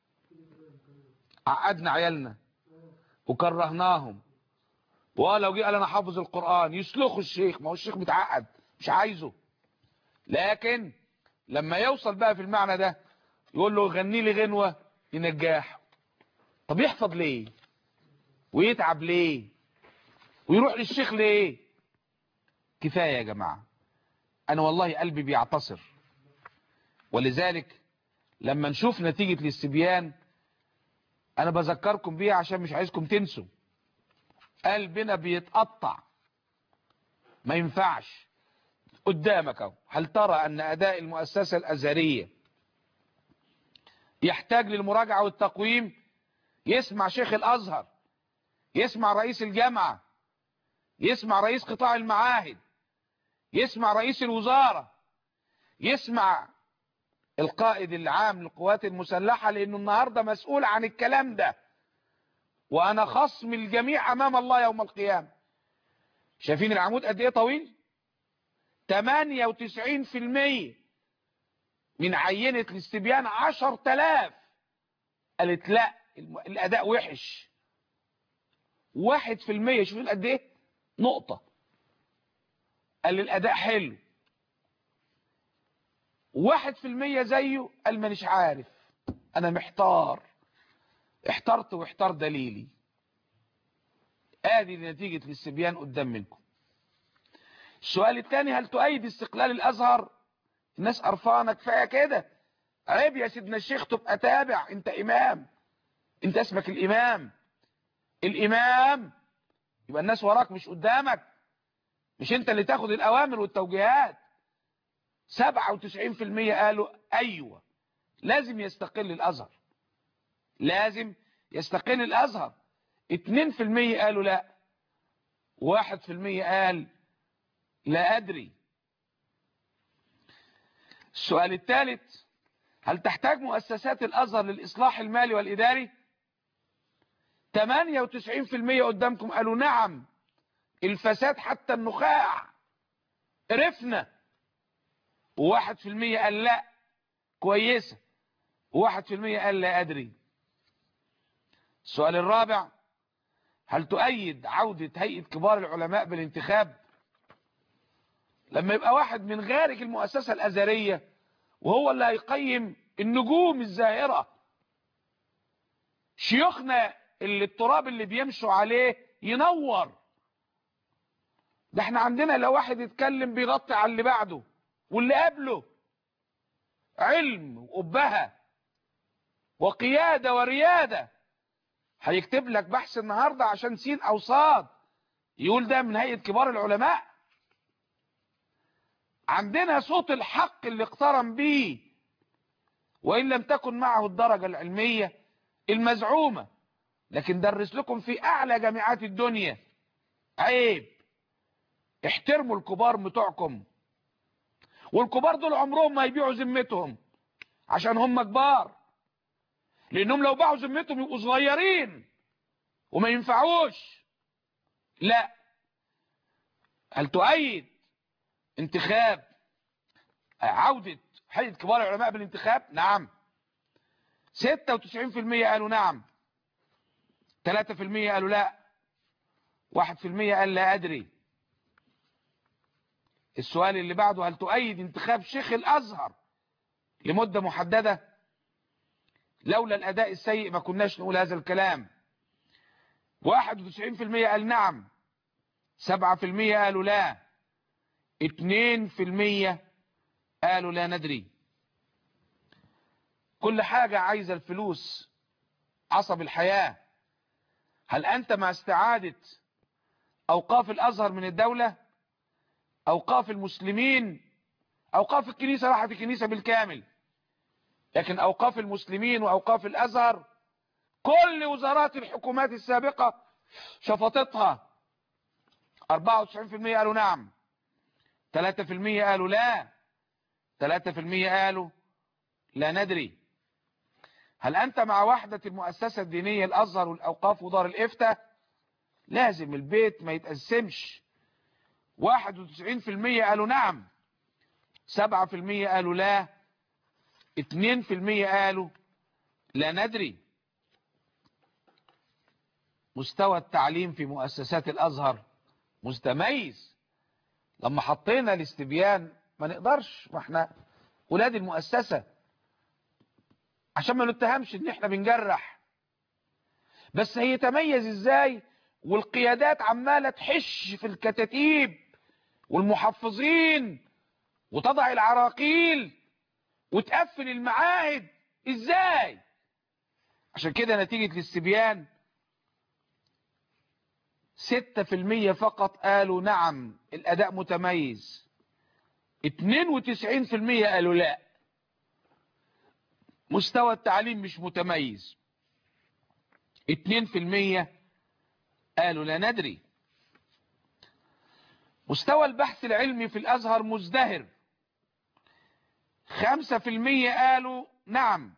عقدنا عيالنا وكرهناهم ولو جه قال انا حافظ القران يسلخوا الشيخ ما هو الشيخ متعقد مش عايزه لكن لما يوصل بقى في المعنى ده يقول له غني لي غنوة ينجاح طب يحفظ ليه ويتعب ليه ويروح للشيخ ليه كفاية يا جماعة انا والله قلبي بيعتصر ولذلك لما نشوف نتيجة الاستبيان انا بذكركم بيها عشان مش عايزكم تنسوا قلبنا بيتقطع ما ينفعش قدامك اهو هل ترى ان اداء المؤسسة الازهرية يحتاج للمراجعة والتقويم يسمع شيخ الازهر يسمع رئيس الجامعة يسمع رئيس قطاع المعاهد يسمع رئيس الوزارة يسمع القائد العام للقوات المسلحة لانه النهاردة مسؤول عن الكلام ده وانا خصم الجميع امام الله يوم القيامة شايفين العمود قد ايه طويل 98% من عينة الاستبيان 10000 قالت لا الاداء وحش واحد في المية شوفين قد ايه نقطة قال لي الاداء حلو واحد في المية زيه قال مانيش عارف انا محتار احترت واحتار دليلي ادي نتيجة الاستبيان قدام منكم السؤال الثاني هل تؤيد استقلال الازهر الناس قرفانه كفايه كده عيب يا سيدنا الشيخ تبقى تابع انت امام انت اسمك الامام الامام يبقى الناس وراك مش قدامك مش انت اللي تاخد الاوامر والتوجيهات 97% قالوا ايوه لازم يستقل الازهر لازم يستقل الازهر 2% قالوا لا 1% قال لا ادري السؤال الثالث هل تحتاج مؤسسات الازهر للاصلاح المالي والاداري 98% قدامكم قالوا نعم الفساد حتى النخاع قرفنا وواحد في المية قال لا كويسة وواحد في المية قال لا أدري السؤال الرابع هل تؤيد عودة هيئة كبار العلماء بالانتخاب لما يبقى واحد من غارق المؤسسة الأزهرية وهو اللي هيقيم النجوم الزاهرة شيوخنا اللي التراب اللي بيمشوا عليه ينور ده احنا عندنا لو واحد يتكلم بيغطي على اللي بعده واللي قبله علم وأبهة وقيادة وريادة هيكتب لك بحث النهاردة عشان سين أو صاد يقول ده من هيئة كبار العلماء عندنا صوت الحق اللي اقترن بيه وإن لم تكن معه الدرجة العلمية المزعومة لكن درس لكم في أعلى جامعات الدنيا عيب احترموا الكبار بتوعكم والكبار دول عمرهم ما يبيعوا ذمتهم عشان هم كبار لانهم لو باعوا ذمتهم يبقوا صغيرين وما ينفعوش لا هل تؤيد انتخاب عودة هيئة كبار العلماء بالانتخاب نعم 96% قالوا نعم 3% قالوا لا 1% قال لا أدري السؤال اللي بعده هل تؤيد انتخاب شيخ الأزهر لمدة محددة لولا الأداء السيء ما كناش نقول هذا الكلام 91% قال نعم 7% قالوا لا 2% قالوا لا ندري كل حاجة عايزة الفلوس عصب الحياة هل أنت مع استعادة أوقاف الأزهر من الدولة أوقاف المسلمين أوقاف الكنيسة راحت الكنيسة بالكامل لكن أوقاف المسلمين وأوقاف الأزهر كل وزارات الحكومات السابقة شفطتها 94% قالوا نعم 3% قالوا لا 3% قالوا لا ندري هل أنت مع وحدة المؤسسة الدينية الأزهر والأوقاف ودار الإفتاء لازم البيت ما يتقسمش 91% قالوا نعم 7% قالوا لا 2% قالوا لا ندري مستوى التعليم في مؤسسات الأزهر مستميز لما حطينا الاستبيان ما نقدرش ما احنا ولاد المؤسسة عشان ما نتهمش ان احنا بنجرح بس هي تميز ازاي والقيادات عمالة تحش في الكتاتيب والمحفظين وتضع العراقيل وتقفل المعاهد ازاي عشان كده نتيجة الاستبيان ستة في المية فقط قالوا نعم الأداء متميز اتنين وتسعين في المية قالوا لا مستوى التعليم مش متميز اتنين في المية قالوا لا ندري مستوى البحث العلمي في الأزهر مزدهر خمسة في المية قالوا نعم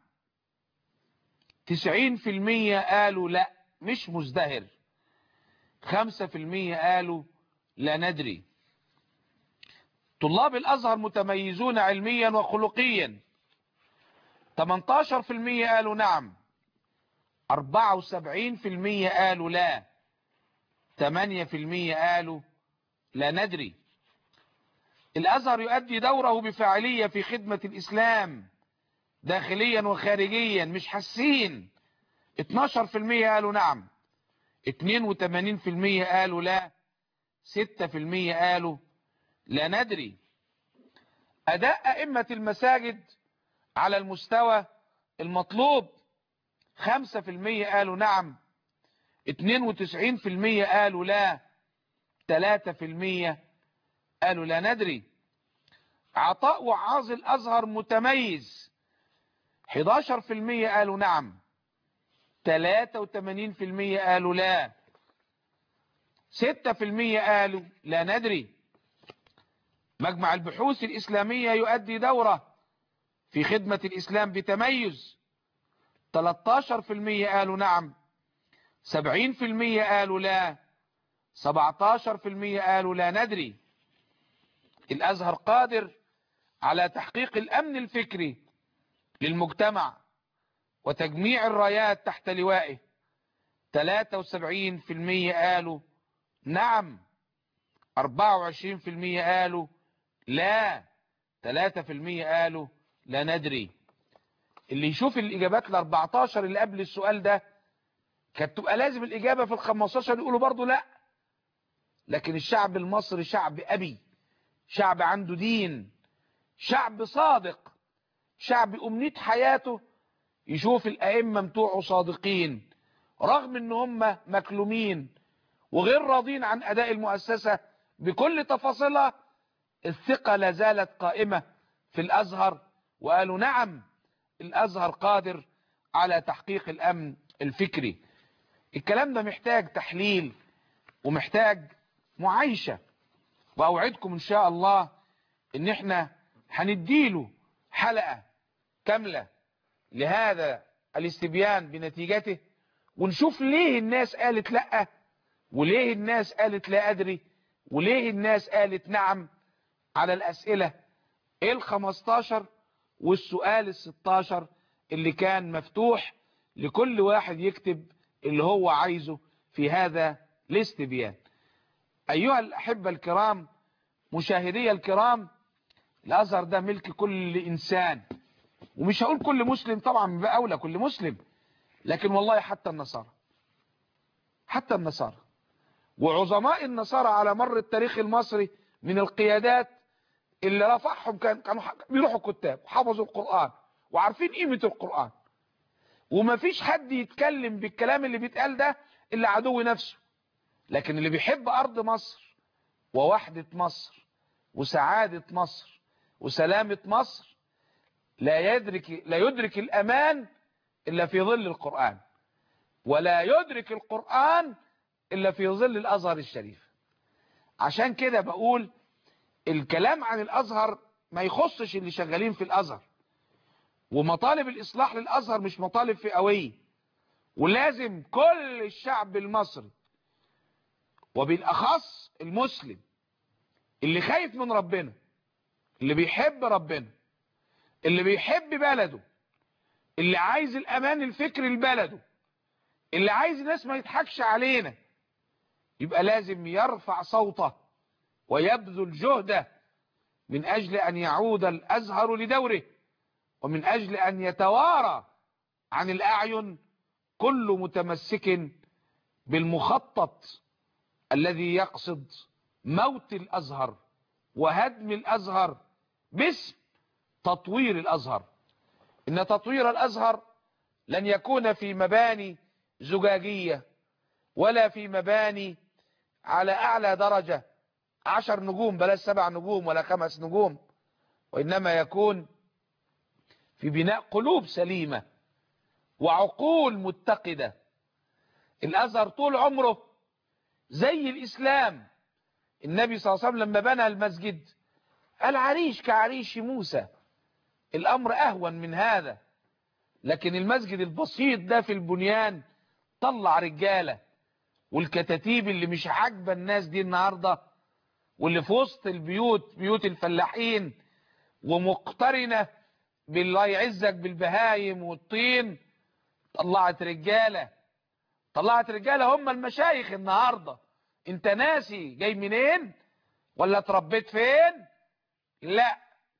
تسعين في المية قالوا لا مش مزدهر خمسة في المية قالوا لا ندري طلاب الأزهر متميزون علميا وخلقيا 18% قالوا نعم 74% قالوا لا 8% قالوا لا ندري الازهر يؤدي دوره بفاعلية في خدمة الاسلام داخليا وخارجيا مش حاسين 12% قالوا نعم 82% قالوا لا 6% قالوا لا ندري اداء ائمة المساجد على المستوى المطلوب 5% قالوا نعم 92% قالوا لا 3% قالوا لا ندري عطاء وعاظ الازهر متميز 11% قالوا نعم 83% قالوا لا 6% قالوا لا ندري مجمع البحوث الإسلامية يؤدي دوره في خدمة الإسلام بتميز 13% قالوا نعم 70% قالوا لا 17% قالوا لا ندري الأزهر قادر على تحقيق الأمن الفكري للمجتمع وتجميع الرايات تحت لوائه 73% قالوا نعم 24% قالوا لا 3% قالوا لا ندري اللي يشوف الإجابات ال 14 اللي قبل السؤال ده كانت تبقى لازم الإجابة في ال 15 يقولوا برضو لا لكن الشعب المصري شعب أبي شعب عنده دين شعب صادق شعب أمنية حياته يشوف الأئمة بتوعه صادقين رغم ان هم مكلومين وغير راضين عن أداء المؤسسة بكل تفاصيلها الثقة لا زالت قائمة في الأزهر وقالوا نعم الأزهر قادر على تحقيق الأمن الفكري الكلام ده محتاج تحليل ومحتاج معايشة وأوعدكم إن شاء الله إن إحنا هنديله حلقة كاملة لهذا الاستبيان بنتيجته ونشوف ليه الناس قالت لأ وليه الناس قالت لا أدري وليه الناس قالت نعم على الأسئلة الخمستاشر والسؤال الستاشر اللي كان مفتوح لكل واحد يكتب اللي هو عايزه في هذا الاستبيان أيها الأحبة الكرام مشاهدي الكرام الأزهر ده ملك كل إنسان ومش هقول كل مسلم طبعا بقى أولى كل مسلم لكن والله حتى النصارى حتى النصارى وعظماء النصارى على مر التاريخ المصري من القيادات اللي رفعهم كان كانوا بيروحوا كتاب وحفظوا القرآن وعارفين قيمة القرآن وما فيش حد يتكلم بالكلام اللي بيتقال ده إلا عدو نفسه لكن اللي بيحب أرض مصر ووحدة مصر وسعادة مصر وسلامة مصر لا يدرك لا يدرك الأمان إلا في ظل القرآن ولا يدرك القرآن إلا في ظل الأزهر الشريف عشان كده بقول الكلام عن الأزهر ما يخصش اللي شغالين في الأزهر ومطالب الإصلاح للأزهر مش مطالب فئوية ولازم كل الشعب المصري وبالأخص المسلم اللي خايف من ربنا اللي بيحب ربنا اللي بيحب بلده اللي عايز الأمان الفكري لبلده اللي عايز الناس ما يضحكش علينا يبقى لازم يرفع صوته ويبذل جهده من أجل أن يعود الأزهر لدوره ومن أجل أن يتوارى عن الأعين كل متمسك بالمخطط الذي يقصد موت الأزهر وهدم الأزهر باسم تطوير الأزهر إن تطوير الأزهر لن يكون في مباني زجاجية ولا في مباني على أعلى درجة عشر نجوم بلاش سبع نجوم ولا خمس نجوم وإنما يكون في بناء قلوب سليمة وعقول متقدة الأزهر طول عمره زي الإسلام النبي صلى الله عليه وسلم لما بنى المسجد قال عريش كعريش موسى الأمر أهون من هذا لكن المسجد البسيط ده في البنيان طلع رجالة والكتاتيب اللي مش عاجبه الناس دي النهاردة واللي في وسط البيوت بيوت الفلاحين ومقترنة بالله يعزك بالبهايم والطين طلعت رجالة طلعت رجالة هم المشايخ النهاردة انت ناسي جاي منين ولا اتربيت فين لا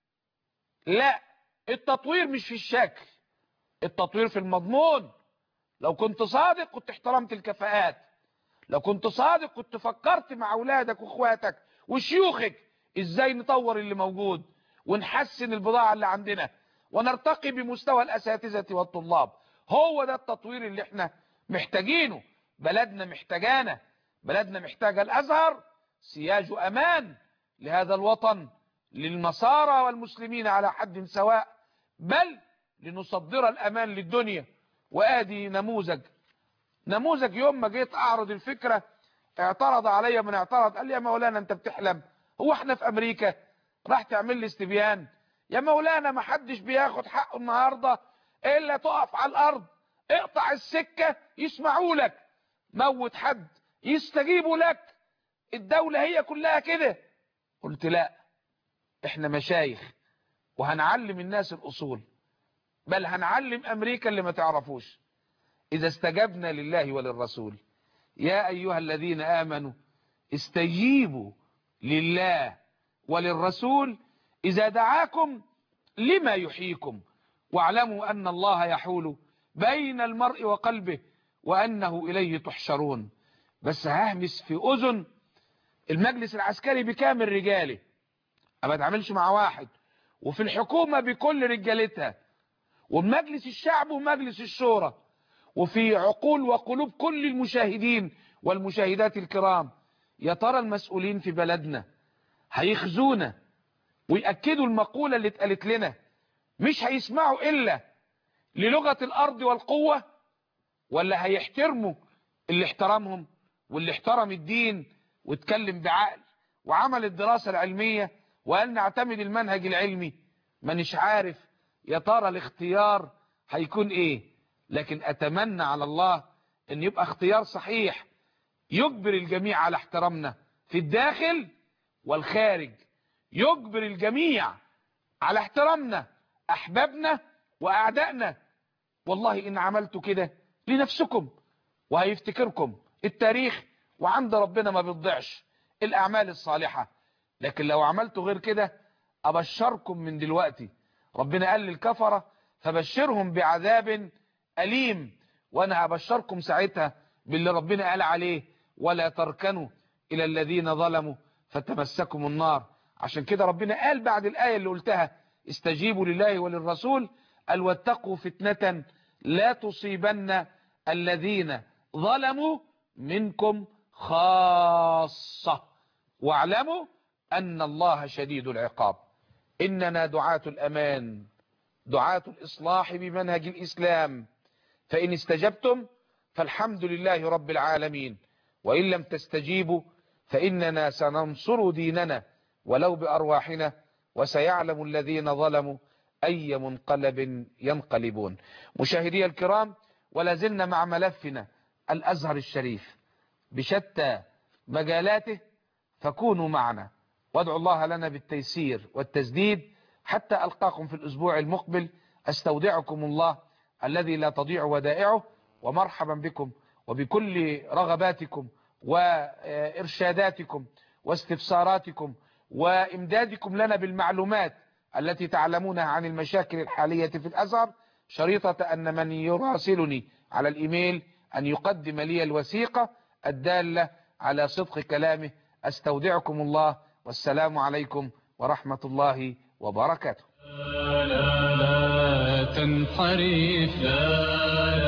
لا التطوير مش في الشكل التطوير في المضمون لو كنت صادق كنت احترمت الكفاءات لو كنت صادق كنت فكرت مع اولادك واخواتك وشيوخك ازاي نطور اللي موجود ونحسن البضاعة اللي عندنا ونرتقي بمستوى الاساتذة والطلاب هو ده التطوير اللي احنا محتاجينه بلدنا محتاجانا بلدنا محتاجة الازهر سياج امان لهذا الوطن للنصارى والمسلمين على حد سواء بل لنصدر الامان للدنيا وادي نموذج نموذج يوم ما جيت اعرض الفكرة اعترض عليا من اعترض قال لي يا مولانا انت بتحلم هو احنا في امريكا راح تعمل لي استبيان يا مولانا ما حدش بياخد حقه النهاردة الا تقف على الارض اقطع السكة يسمعوا لك موت حد يستجيبوا لك الدولة هي كلها كده قلت لا احنا مشايخ وهنعلم الناس الاصول بل هنعلم امريكا اللي ما تعرفوش اذا استجبنا لله وللرسول يا ايها الذين امنوا استجيبوا لله وللرسول اذا دعاكم لما يحييكم واعلموا ان الله يحول بين المرء وقلبه وانه اليه تحشرون بس ههمس في اذن المجلس العسكري بكامل رجاله ما بتعاملش مع واحد وفي الحكومة بكل رجالتها ومجلس الشعب ومجلس الشورى وفي عقول وقلوب كل المشاهدين والمشاهدات الكرام يا ترى المسؤولين في بلدنا هيخزونا ويأكدوا المقولة اللي اتقالت لنا مش هيسمعوا إلا للغة الأرض والقوة ولا هيحترموا اللي احترمهم واللي احترم الدين واتكلم بعقل وعمل الدراسة العلمية وقال نعتمد المنهج العلمي مانيش عارف يا ترى الاختيار هيكون ايه لكن اتمنى على الله ان يبقى اختيار صحيح يجبر الجميع على احترامنا في الداخل والخارج يجبر الجميع على احترامنا احبابنا واعدائنا والله ان عملتوا كده لنفسكم وهيفتكركم التاريخ وعند ربنا ما بيضيعش الاعمال الصالحة لكن لو عملتوا غير كده ابشركم من دلوقتي ربنا قال للكفرة فبشرهم بعذاب أليم وانا هبشركم ساعتها باللي ربنا قال عليه ولا تركنوا الى الذين ظلموا فتمسكم النار عشان كده ربنا قال بعد الآية اللي قلتها استجيبوا لله وللرسول قال واتقوا فتنة لا تصيبن الذين ظلموا منكم خاصة واعلموا أن الله شديد العقاب إننا دعاة الأمان دعاة الإصلاح بمنهج الإسلام فإن استجبتم فالحمد لله رب العالمين وإن لم تستجيبوا فإننا سننصر ديننا ولو بأرواحنا وسيعلم الذين ظلموا أي منقلب ينقلبون مشاهدي الكرام ولا زلنا مع ملفنا الأزهر الشريف بشتى مجالاته فكونوا معنا وادعوا الله لنا بالتيسير والتسديد حتى ألقاكم في الأسبوع المقبل أستودعكم الله الذي لا تضيع ودائعه ومرحبا بكم وبكل رغباتكم وإرشاداتكم واستفساراتكم وإمدادكم لنا بالمعلومات التي تعلمونها عن المشاكل الحالية في الأزهر شريطة أن من يراسلني على الإيميل أن يقدم لي الوثيقة الدالة على صدق كلامه أستودعكم الله والسلام عليكم ورحمة الله وبركاته لا لا تنحرف لا